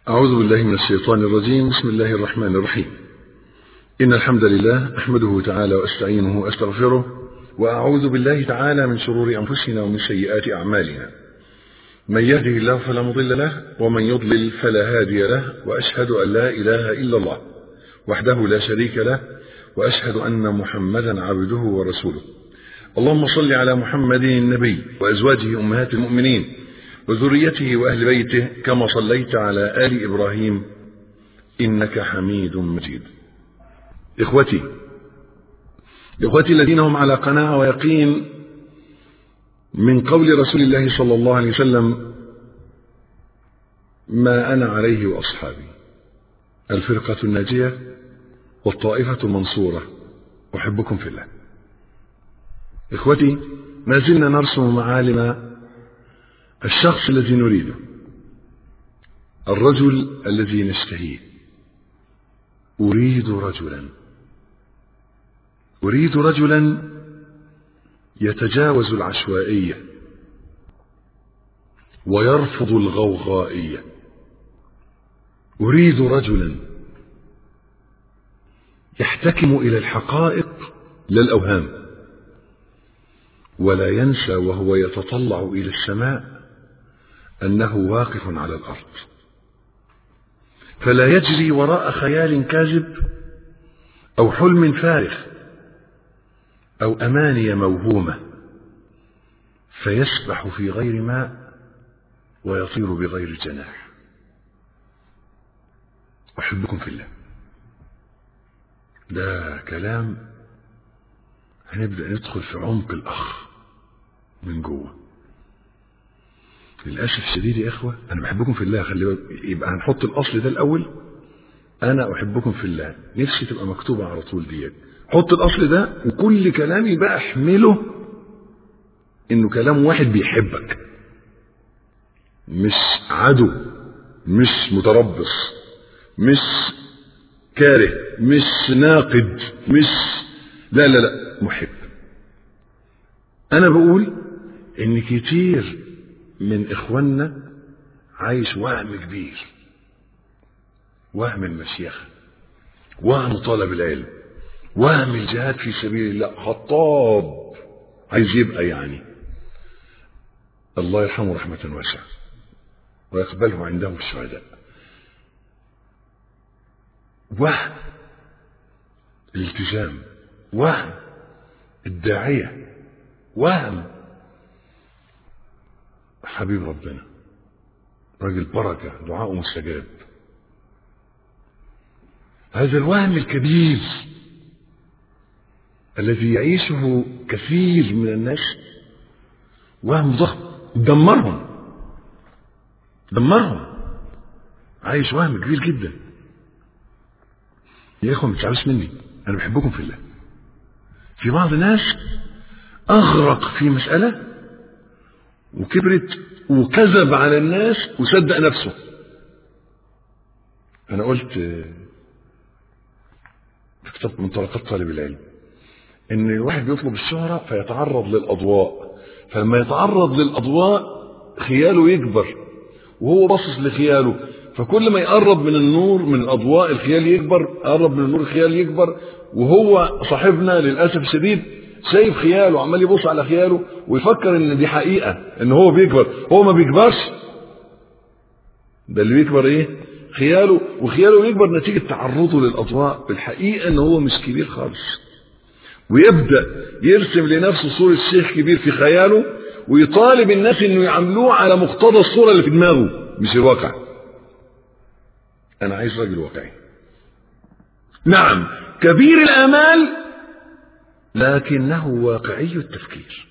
أعوذ بالله من الشيطان الرجيم بسم الله الرحمن الرحيم إن الحمد لله أحمده تعالى وأستعينه وأستغفره وأعوذ بالله تعالى من شرور أنفسنا ومن سيئات أعمالنا من يهده الله فلا مضل له ومن يضلل فلا هادي له وأشهد أن لا إله إلا الله وحده لا شريك له وأشهد أن محمدا عبده ورسوله اللهم صل على محمد النبي وأزواجه أمهات المؤمنين وذريته وأهل بيته كما صليت على آل إبراهيم إنك حميد مجيد إخوتي إخوتي الذين هم على قناعة ويقين من قول رسول الله صلى الله عليه وسلم ما أنا عليه وأصحابي الفرقة الناجية والطائفة المنصورة أحبكم في الله إخوتي ما زلنا نرسم معالم الشخص الذي نريده الرجل الذي نشتهيه أريد رجلا أريد رجلا يتجاوز العشوائية ويرفض الغوغائية أريد رجلا يحتكم إلى الحقائق لا الأوهام ولا ينسى وهو يتطلع إلى السماء أنه واقف على الأرض فلا يجري وراء خيال كاذب أو حلم فارغ أو أماني موهومة فيسبح في غير ماء ويطير بغير جناح أحبكم في الله ده كلام هنبدأ ندخل في عمق الأخ من جوه للأسف الشديد يا إخوة أنا بحبكم في الله خلي بالك يبقى هنحط الأصل ده الأول أنا أحبكم في الله نفسي تبقى مكتوبة على طول ديت حط الأصل ده وكل كلامي بقى احمله إنه كلام واحد بيحبك مش عدو مش متربص مش كاره مش ناقد مش لا لا لا محب أنا بقول إن كتير من إخواننا عايش وهم كبير وهم المشيخة وهم طلب العلم وهم الجهاد في سبيل الله خطاب عايز يبقى يعني الله يرحمه رحمة واسعة ويقبله عنده الشهداء وهم الالتزام وهم الداعية وهم حبيب ربنا راجل بركة دعاءه مستجاب هذا الوهم الكبير الذي يعيشه كثير من الناس وهم ضخم دمرهم دمرهم عايش وهم كبير جدا يا اخوة ما تزعلوش مني انا بحبكم في الله في بعض الناس اغرق في مسألة وكبرت وكذب على الناس وصدق نفسه انا قلت في كتاب منطلقات طالب العلم ان الواحد بيطلب الشهرة فيتعرض للاضواء فلما يتعرض للاضواء خياله يكبر وهو باصص لخياله فكل ما يقرب من النور من الاضواء الخيال يكبر قرب من النور الخيال يكبر وهو صاحبنا للاسف الشديد شايف خياله عمال يبص على خياله ويفكر ان دي حقيقه ان هو بيكبر هو ما بيكبرش ده اللي بيكبر ايه خياله وخياله يكبر نتيجه تعرضه للاضواء الحقيقه ان هو مش كبير خالص ويبدا يرسم لنفسه صوره شيخ كبير في خياله ويطالب الناس انه يعاملوه على مقتضى الصوره اللي في دماغه مش الواقع انا عايز راجل واقعي نعم كبير الامال لكنه واقعي التفكير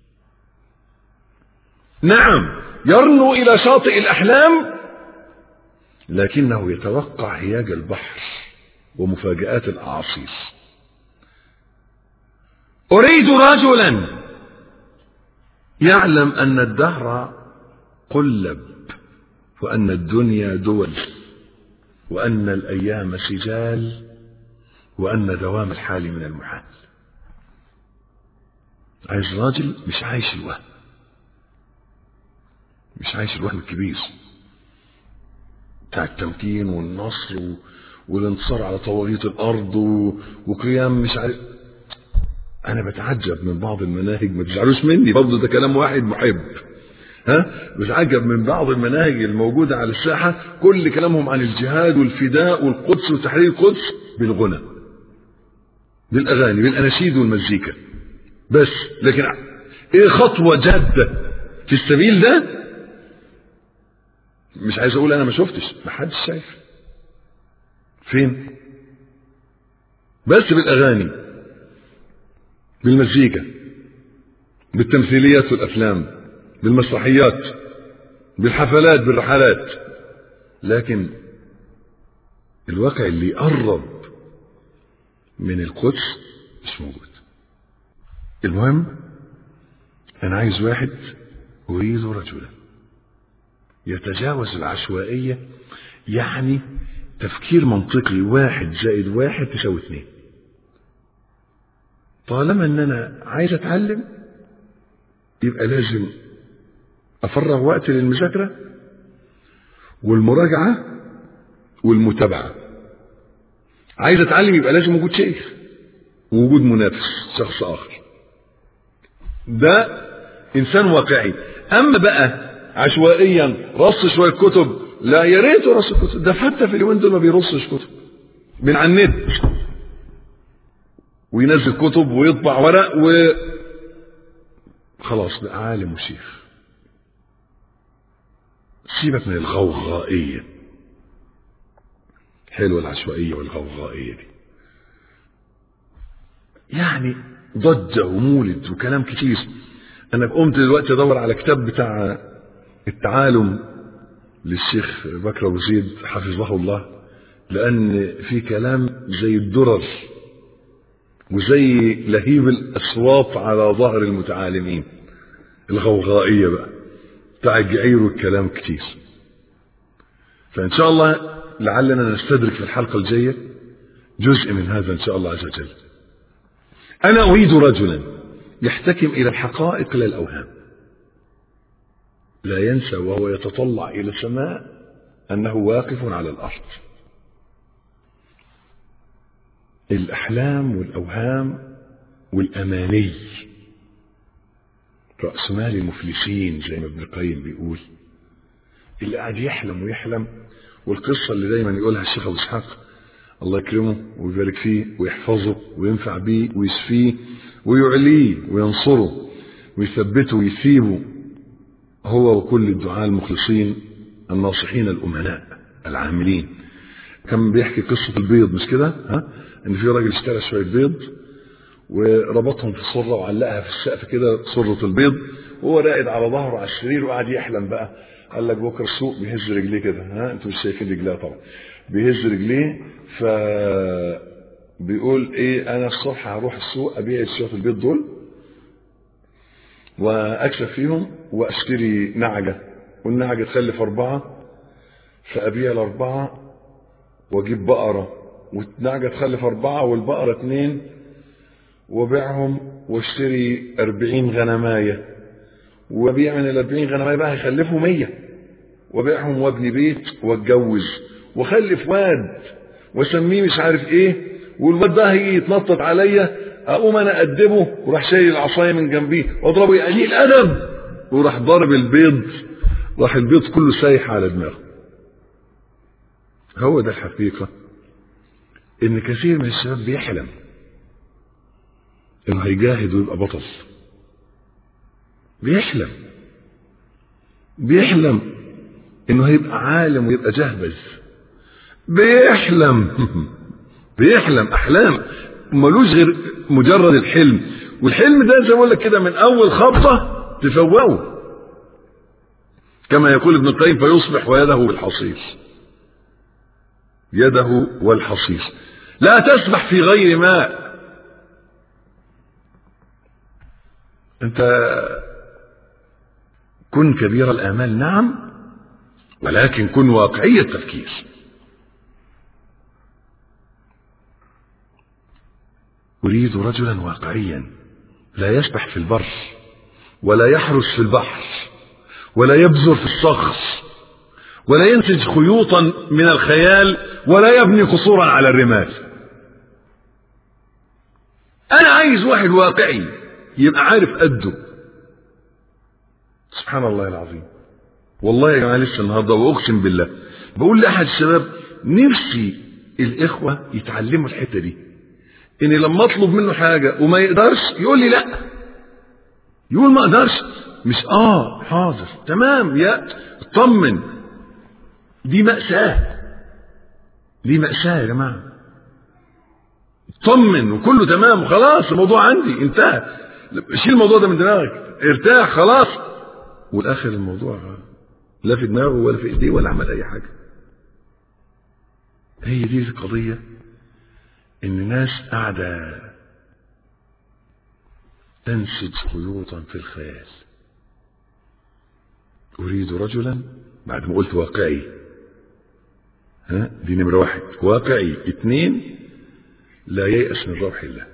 نعم يرنو الى شاطئ الاحلام لكنه يتوقع هياج البحر ومفاجات الاعاصير اريد رجلا يعلم ان الدهر قلب وان الدنيا دول وان الايام سجال وان دوام الحال من المحال عايز راجل مش عايش الوهم مش عايش الوهم الكبير بتاع بتاع التمكين والنصر و... والانتصار على طواغيت الارض و... وقيام مش عارف انا بتعجب من بعض المناهج ما تزعلوش مني برضه ده كلام واحد محب ها بتعجب من بعض المناهج الموجوده على الساحه كل كلامهم عن الجهاد والفداء والقدس وتحرير القدس بالغنى بالاغاني بالاناشيد والمزيكا بس لكن ايه خطوه جاده في السبيل ده مش عايز اقول انا ما شفتش ما حدش شايف فين بس بالاغاني بالمزيكا بالتمثيليات والافلام بالمسرحيات بالحفلات بالرحلات لكن الواقع اللي يقرب من القدس مش موجود المهم انا عايز واحد اريد رجلا يتجاوز العشوائية يعني تفكير منطقي واحد زائد واحد تساوي اثنين طالما ان انا عايز اتعلم يبقى لازم افرغ وقت للمذاكرة والمراجعة والمتابعة عايز اتعلم يبقى لازم وجود شيخ ووجود منافس شخص اخر ده انسان واقعي اما بقى عشوائيا رص شويه كتب لا يا ريت رص كتب ده حتى في اليومين دول ما بيرصش كتب من على النت وينزل كتب ويطبع ورق و خلاص بقى عالم وشيخ سيبك من الغوغائيه حلوه العشوائيه والغوغائيه دي يعني ضجه ومولد وكلام كتير انا قمت دلوقتي ادور على كتاب بتاع التعالم للشيخ بكر ابو زيد حفظه الله لان في كلام زي الدرر وزي لهيب الاصوات على ظهر المتعالمين الغوغائيه بقى بتاع الجعير والكلام كتير فان شاء الله لعلنا نستدرك في الحلقه الجايه جزء من هذا ان شاء الله عز وجل انا اريد رجلا يحتكم الى الحقائق لا الاوهام لا ينسى وهو يتطلع الى السماء انه واقف على الارض الاحلام والاوهام والاماني راس مال المفلسين زي ما ابن القيم بيقول اللي قاعد يحلم ويحلم والقصه اللي دايما يقولها الشيخ ابو اسحاق الله يكرمه ويبارك فيه ويحفظه وينفع بيه ويشفيه ويعليه وينصره ويثبته ويثيبه هو وكل الدعاء المخلصين الناصحين الأمناء العاملين كان بيحكي قصة البيض مش كده ها ان في راجل اشترى شوية بيض وربطهم في صرة وعلقها في السقف كده صرة البيض وهو راقد على ظهره على السرير وقاعد يحلم بقى قال لك بكره السوق بيهز رجليه كده ها انتوا مش شايفين رجليه طبعا بيهز رجليه ف بيقول ايه انا الصبح هروح السوق ابيع شويه البيض دول واكسب فيهم واشتري نعجه والنعجه تخلف اربعه فابيع الاربعه واجيب بقره والنعجه تخلف اربعه والبقره اتنين وبيعهم واشتري أربعين غنمايه وابيع من الأربعين غنمايه بقى هيخلفوا مية وبيعهم وابني بيت واتجوز وخلف واد واسميه مش عارف ايه والواد ده هيجي يتنطط عليا اقوم انا ادبه وراح شايل العصايه من جنبيه واضربه يا قليل ادب وراح ضارب البيض راح البيض كله سايح على دماغه هو ده الحقيقه ان كثير من الشباب بيحلم انه هيجاهد ويبقى بطل بيحلم بيحلم انه هيبقى عالم ويبقى جهبذ بيحلم بيحلم احلام ملوش غير مجرد الحلم والحلم ده زي ما بقول لك كده من اول خبطه تفوقه كما يقول ابن القيم فيصبح ويده بالحصير يده والحصير لا تسبح في غير ماء انت كن كبير الامال نعم ولكن كن واقعي التفكير أريد رجلا واقعيا لا يسبح في البر ولا يحرس في البحر ولا يبذر في الصخر ولا ينسج خيوطا من الخيال ولا يبني قصورا على الرمال انا عايز واحد واقعي يبقى عارف قده سبحان الله العظيم والله يا جماعه لسه النهارده واقسم بالله بقول لاحد الشباب نفسي الاخوه يتعلموا الحته دي ان لما اطلب منه حاجه وما يقدرش يقول لي لا يقول ما اقدرش مش اه حاضر تمام يا اطمن دي مأساة دي مأساة يا جماعة اطمن وكله تمام وخلاص الموضوع عندي انتهى شيل الموضوع ده من دماغك ارتاح خلاص والاخر الموضوع لا في دماغه ولا في ايديه ولا عمل اي حاجه هي دي القضيه ان الناس قاعده تنسج خيوطا في الخيال اريد رجلا بعد ما قلت واقعي ها دي نمره واحد واقعي اثنين لا ييأس من روح الله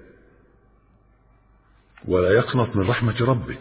ولا يقنط من رحمة ربه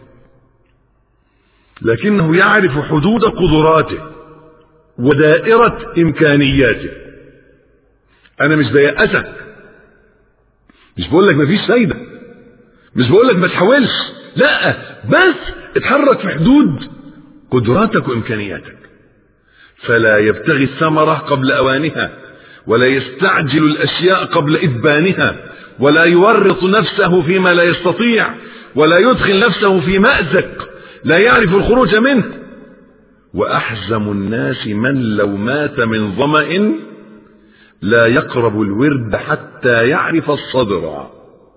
لكنه يعرف حدود قدراته ودائرة إمكانياته أنا مش بيأسك مش بقول لك مفيش فايدة مش بقول لك ما تحاولش لا بس اتحرك في حدود قدراتك وإمكانياتك فلا يبتغي الثمرة قبل أوانها ولا يستعجل الأشياء قبل إذبانها ولا يورط نفسه فيما لا يستطيع ولا يدخل نفسه في مأزق لا يعرف الخروج منه وأحزم الناس من لو مات من ظمأ لا يقرب الورد حتى يعرف الصدر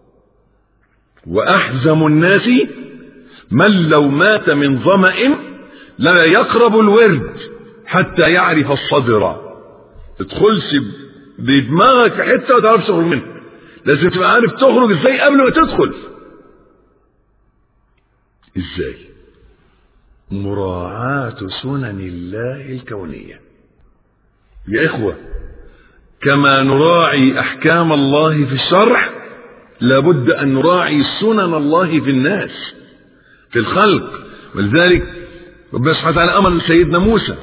وأحزم الناس من لو مات من ظمأ لا يقرب الورد حتى يعرف الصدر تدخلش بدماغك في حته ما تعرفش تخرج منها لازم تبقى عارف تخرج ازاي قبل ما تدخل ازاي مراعاة سنن الله الكونية يا إخوة كما نراعي أحكام الله في الشرع لابد أن نراعي سنن الله في الناس في الخلق ولذلك ربنا سبحانه وتعالى أمر سيدنا موسى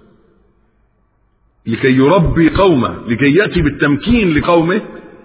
لكي يربي قومه لكي يأتي بالتمكين لقومه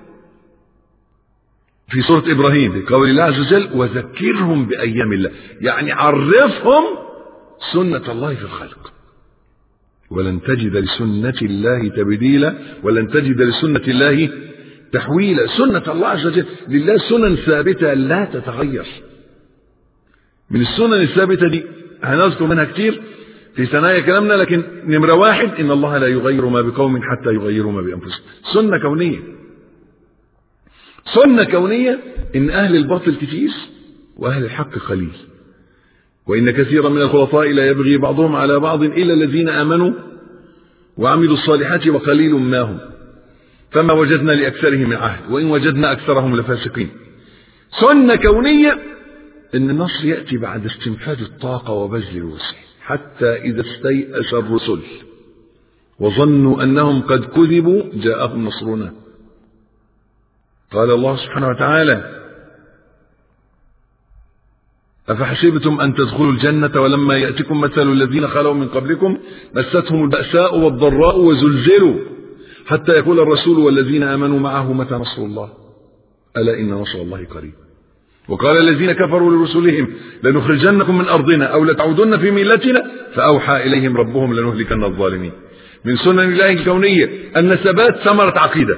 في سورة إبراهيم في قول الله عز وجل وذكرهم بأيام الله يعني عرفهم سنة الله في الخلق ولن تجد لسنة الله تبديلا ولن تجد لسنة الله تحويلا سنة الله عز وجل لله سنن ثابتة لا تتغير من السنن الثابتة دي هنذكر منها كتير في ثنايا كلامنا لكن نمرة واحد إن الله لا يغير ما بقوم حتى يغيروا ما بأنفسهم سنة كونية سنة كونية إن أهل الباطل كتير وأهل الحق قليل وإن كثيرا من الخلطاء لا يبغي بعضهم على بعض إلا الذين آمنوا وعملوا الصالحات وقليل ما هم فما وجدنا لأكثرهم من عهد وإن وجدنا أكثرهم لفاسقين سنة كونية إن النصر يأتي بعد استنفاد الطاقة وبذل الوسع حتى إذا استيأس الرسل وظنوا أنهم قد كذبوا جاءهم نصرنا قال الله سبحانه وتعالى أفحسبتم أن تدخلوا الجنة ولما يأتكم مثل الذين خلوا من قبلكم مستهم البأساء والضراء وزلزلوا حتى يقول الرسول والذين آمنوا معه متى نصر الله ألا إن نصر الله قريب وقال الذين كفروا لرسلهم لنخرجنكم من أرضنا أو لتعودن في ملتنا فأوحى إليهم ربهم لنهلكن الظالمين من سنن الله الكونية أن الثبات ثمرة عقيدة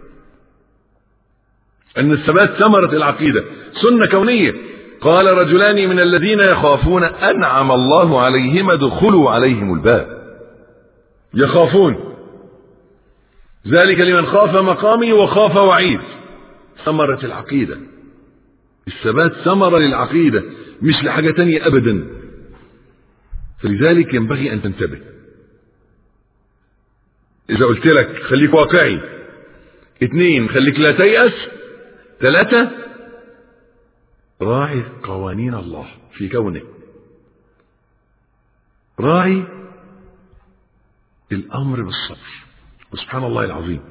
أن الثبات ثمرة العقيدة سنة كونية قال رجلان من الذين يخافون أنعم الله عليهم ادخلوا عليهم الباب يخافون ذلك لمن خاف مقامي وخاف وعيد ثمرة العقيدة الثبات ثمرة للعقيدة مش لحاجة تانية أبدا فلذلك ينبغي أن تنتبه إذا قلت لك خليك واقعي اثنين خليك لا تيأس ثلاثة راعي قوانين الله في كونه راعي الأمر بالصبر وسبحان الله العظيم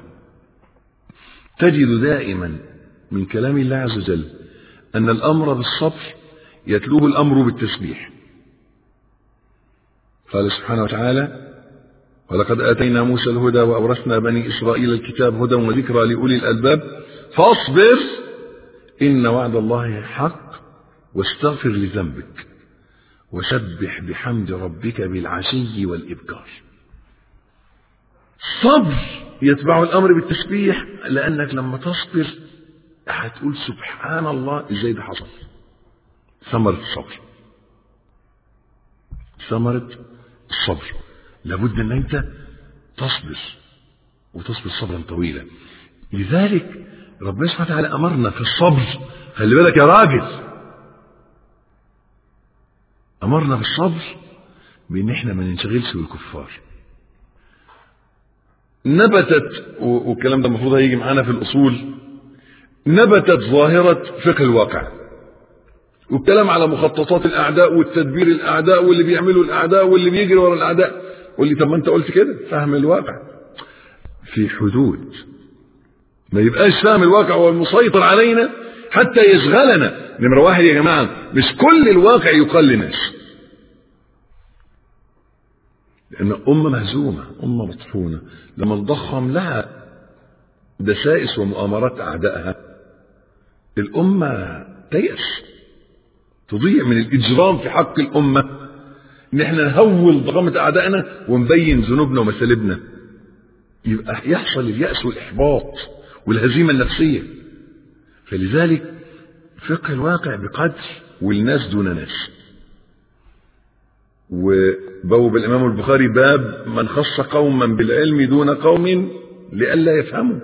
تجد دائما من كلام الله عز وجل أن الأمر بالصبر يتلوه الأمر بالتسبيح قال سبحانه وتعالى ولقد آتينا موسى الهدى وأورثنا بني إسرائيل الكتاب هدى وذكرى لأولي الألباب فاصبر إن وعد الله حق واستغفر لذنبك وسبح بحمد ربك بالعشي والإبكار صبر يتبع الأمر بالتسبيح لأنك لما تصبر هتقول سبحان الله إزاي ده حصل ثمرة الصبر ثمرة الصبر لابد ان انت تصبر وتصبر صبرا طويلا لذلك ربنا سبحانه وتعالى امرنا في الصبر خلي بالك يا راجل امرنا بالصبر بان احنا ما ننشغلش بالكفار نبتت والكلام ده المفروض هيجي معانا في الاصول نبتت ظاهره فقه الواقع والكلام على مخططات الاعداء والتدبير الاعداء واللي بيعملوا الاعداء واللي بيجري ورا الاعداء قول لي طب ما انت قلت كده فهم الواقع في حدود ما يبقاش فاهم الواقع هو المسيطر علينا حتى يشغلنا نمرة واحد يا جماعة مش كل الواقع يقال لناس لأن أمة مهزومة أمة مطحونة لما تضخم لها دسائس ومؤامرات أعدائها الأمة تيأس تضيع من الإجرام في حق الأمة إن إحنا نهول ضخامة أعدائنا ونبين ذنوبنا ومسالبنا يبقى يحصل اليأس والإحباط والهزيمة النفسية فلذلك فقه الواقع بقدر والناس دون ناس وبوب الإمام البخاري باب من خص قوما بالعلم دون قوم لئلا يفهموا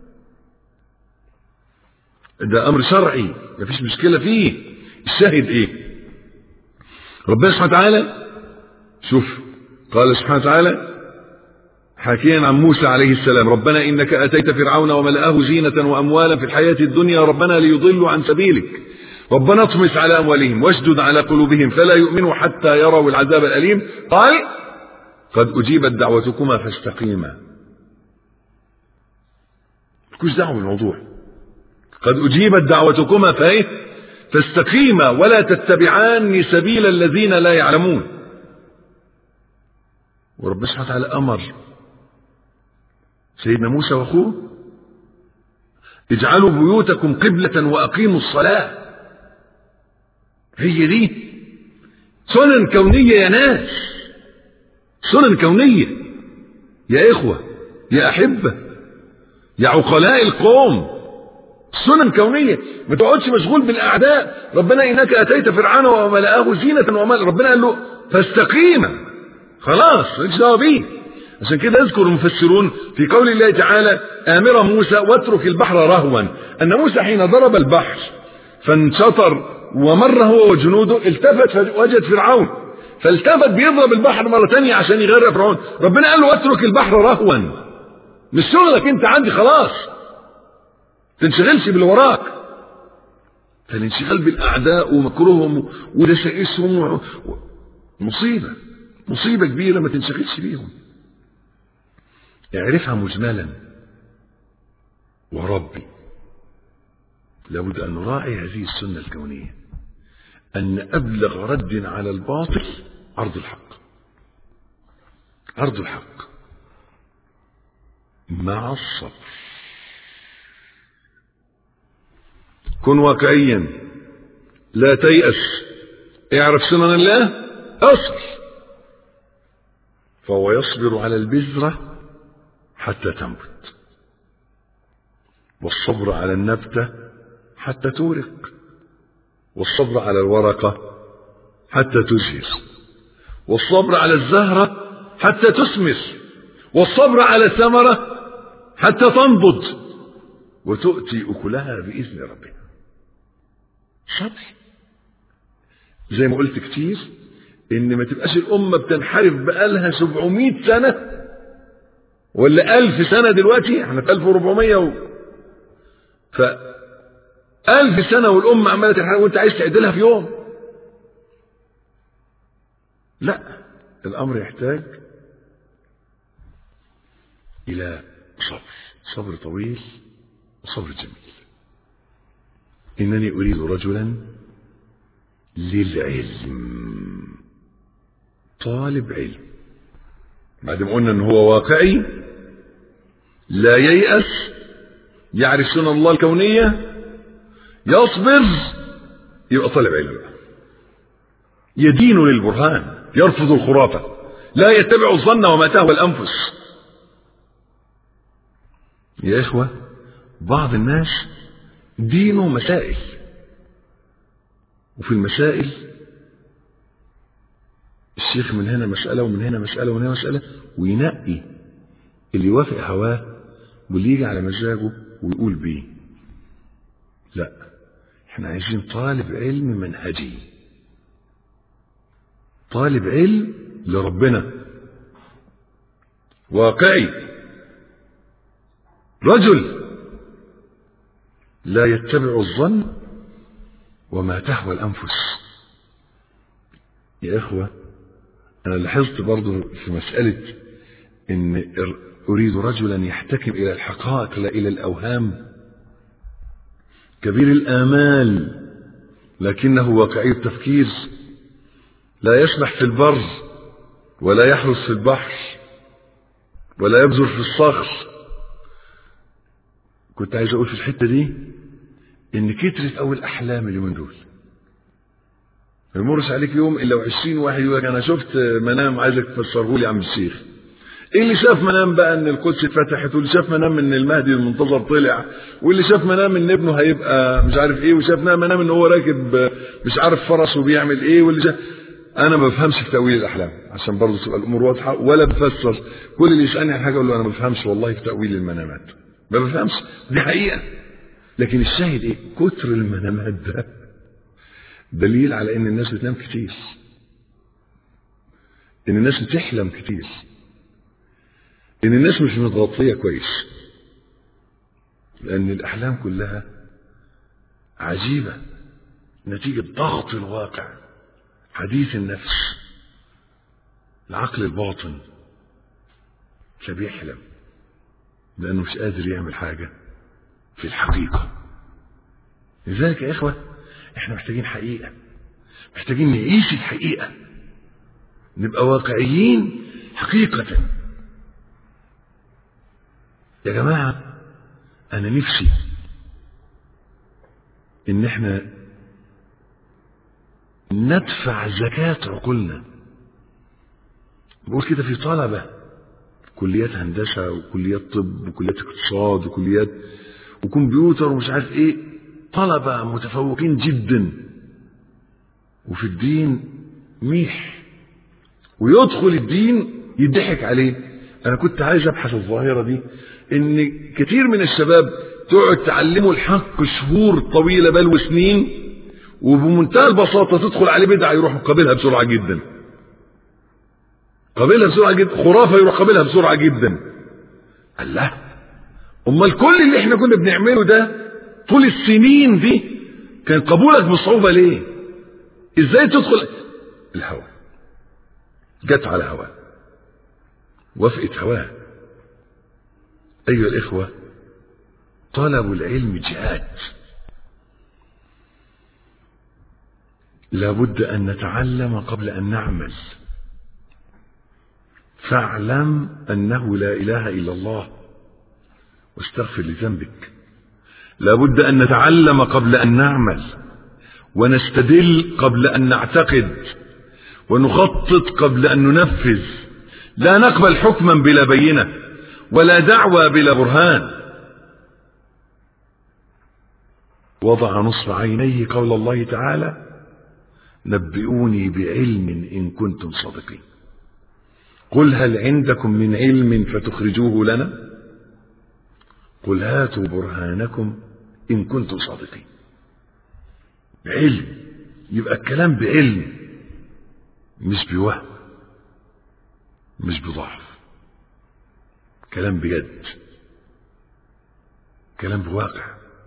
ده أمر شرعي مفيش مشكلة فيه الشاهد إيه ربنا سبحانه وتعالى شوف قال سبحانه وتعالى حكيا عن موسى عليه السلام ربنا إنك أتيت فرعون وملأه زينة وأموالا في الحياة الدنيا ربنا ليضلوا عن سبيلك ربنا اطمس على أموالهم واشدد على قلوبهم فلا يؤمنوا حتى يروا العذاب الأليم قال قد أجيبت دعوتكما فاستقيما ملكوش دعوة بالموضوع قد أجيبت دعوتكما فايه فاستقيما ولا تتبعان سبيل الذين لا يعلمون وربنا سبحانه وتعالى أمر سيدنا موسى واخوه اجعلوا بيوتكم قبلة واقيموا الصلاة هي دي سنن كونية يا ناس سنن كونية يا إخوة يا أحبة يا عقلاء القوم سنن كونية ما تقعدش مشغول بالأعداء ربنا إنك أتيت فرعون وملأه زينة ومال ربنا قال له فاستقيم خلاص مالكش دعوة بيه عشان كده يذكر المفسرون في قول الله تعالى آمر موسى واترك البحر رهوا أن موسى حين ضرب البحر فانشطر ومر هو وجنوده التفت فوجد فرعون فالتفت بيضرب البحر مرة تانية عشان يغرق فرعون ربنا قال له واترك البحر رهوا مش شغلك انت عندي خلاص تنشغلش باللي وراك فالانشغال بالأعداء ومكرهم ودسائسهم مصيبة مصيبة كبيرة ما تنشغلش بيهم اعرفها مجملا وربي لابد أن نراعي هذه السنة الكونية أن أبلغ رد على الباطل عرض الحق عرض الحق مع الصبر كن واقعيا لا تيأس اعرف سنن الله اصبر فهو يصبر على البذرة حتى تنبت والصبر على النبتة حتى تورق والصبر على الورقة حتى تزهر والصبر على الزهرة حتى تثمر والصبر على الثمرة حتى تنضج وتؤتي أكلها بإذن ربها صبر زي ما قلت كتير ان ما تبقاش الامه بتنحرف بقالها 700 سنه ولا 1000 سنه دلوقتي احنا في 1400 و... ف 1000 سنه والامه عماله تنحرف وانت عايز تعدلها في يوم لا الامر يحتاج الى صبر صبر طويل وصبر جميل انني اريد رجلا للعلم طالب علم بعد ما قلنا ان هو واقعي لا ييأس يعرف سنن الله الكونية يصبر يبقى طالب علم بقى يدين للبرهان يرفض الخرافة لا يتبع الظن وما تهوى الأنفس يا إخوة بعض الناس دينه مسائل وفي المسائل الشيخ من هنا مسألة ومن هنا مسألة ومن هنا مسألة وينقي اللي يوافق هواه واللي يجي على مزاجه ويقول بيه لا احنا عايزين طالب علم منهجي طالب علم لربنا واقعي رجل لا يتبع الظن وما تهوى الأنفس يا إخوة أنا لاحظت برضو في مسألة إن أريد رجلا يحتكم إلى الحقائق لا إلى الأوهام كبير الآمال لكنه واقعي التفكير لا يسبح في البر ولا يحرس في البحر ولا يبذر في الصخر كنت عايز أقول في الحتة دي إن كترت أول الأحلام اليومين دول يمرش عليك يوم إلا وعشرين واحد يقول لك أنا شفت منام عايزك تفسره لي يا عم الشيخ ايه اللي شاف منام بقى ان القدس اتفتحت واللي شاف منام ان المهدي المنتظر طلع واللي شاف منام ان ابنه هيبقى مش عارف ايه وشاف منام ان هو راكب مش عارف فرس وبيعمل ايه واللي شاف انا ما بفهمش في تاويل الاحلام عشان برضه تبقى الامور واضحه ولا بفسر كل اللي يسالني عن حاجه اقول له انا ما بفهمش والله في تاويل المنامات ما بفهمش دي حقيقه لكن الشاهد ايه كتر المنامات ده دليل على ان الناس بتنام كتير ان الناس بتحلم كتير ان الناس مش متغطيه كويس لان الاحلام كلها عجيبه نتيجه ضغط الواقع حديث النفس العقل الباطن فبيحلم لانه مش قادر يعمل حاجه في الحقيقه لذلك يا اخوه احنا محتاجين حقيقه محتاجين نعيش الحقيقه نبقى واقعيين حقيقه يا جماعة أنا نفسي إن إحنا ندفع زكاة عقولنا بقول كده في طلبة كليات هندسة وكليات طب وكليات اقتصاد وكليات وكمبيوتر ومش عارف ايه طلبة متفوقين جدا وفي الدين ميح ويدخل الدين يضحك عليه انا كنت عايز ابحث الظاهرة دي ان كتير من الشباب تقعد تعلمه الحق شهور طويلة بل وسنين وبمنتهى البساطة تدخل عليه بدعة يروح قابلها بسرعة جدا قابلها بسرعة جدا خرافة يروح قابلها بسرعة جدا الله امال كل اللي احنا كنا بنعمله ده طول السنين دي كان قبولك بصعوبة ليه ازاي تدخل الهوى جت على هواه وافقت هواه أيها الإخوة طلب العلم جهاد لابد أن نتعلم قبل أن نعمل فاعلم أنه لا إله إلا الله واستغفر لذنبك لابد أن نتعلم قبل أن نعمل ونستدل قبل أن نعتقد ونخطط قبل أن ننفذ لا نقبل حكما بلا بينه ولا دعوى بلا برهان وضع نصب عينيه قول الله تعالى نبئوني بعلم إن كنتم صادقين قل هل عندكم من علم فتخرجوه لنا قل هاتوا برهانكم إن كنتم صادقين علم يبقى الكلام بعلم مش بوهم مش بضعف كلام بجد كلام بواقع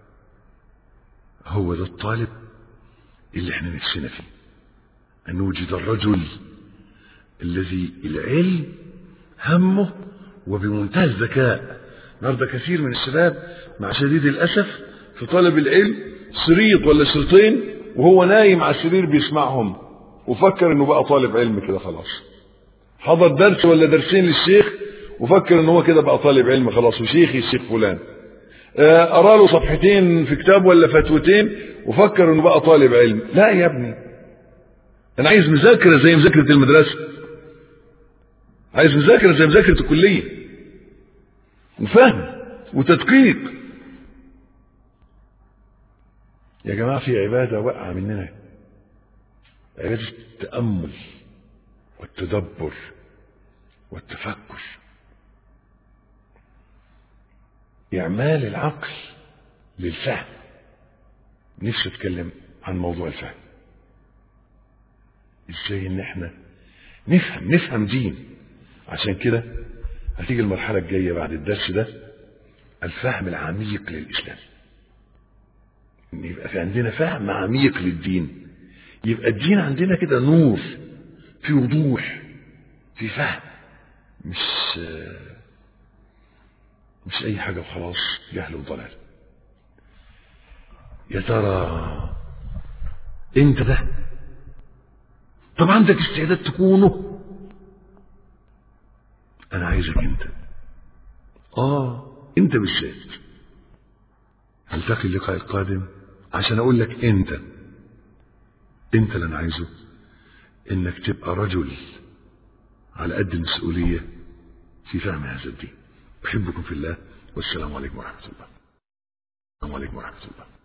هو ده الطالب اللي احنا نفسنا فيه ان نوجد الرجل الذي العلم همه وبمنتهى الذكاء النهارده كثير من الشباب مع شديد الاسف في طلب العلم شريط ولا شريطين وهو نايم على السرير بيسمعهم وفكر انه بقى طالب علم كده خلاص حضر درس ولا درسين للشيخ وفكر ان هو كده بقى طالب علم خلاص وشيخي الشيخ فلان قرا له صفحتين في كتاب ولا فتوتين وفكر انه بقى طالب علم لا يا ابني انا عايز مذاكره زي مذاكره المدرسه عايز مذاكره زي مذاكره الكليه وفهم وتدقيق يا جماعه في عباده واقعه مننا عباده التامل والتدبر والتفكر إعمال العقل للفهم نفسي أتكلم عن موضوع الفهم إزاي إن إحنا نفهم نفهم دين عشان كده هتيجي المرحلة الجاية بعد الدرس ده الفهم العميق للإسلام إن يبقى في عندنا فهم عميق للدين يبقى الدين عندنا كده نور في وضوح في فهم مش مش اي حاجه وخلاص جهل وضلال يا ترى انت ده طب عندك استعداد تكونه انا عايزك انت اه انت بالذات هلتقي اللقاء القادم عشان اقول لك انت انت اللي انا عايزه انك تبقى رجل على قد المسؤوليه في فهم هذا الدين أحبكم في الله والسلام عليكم ورحمة الله السلام عليكم ورحمة الله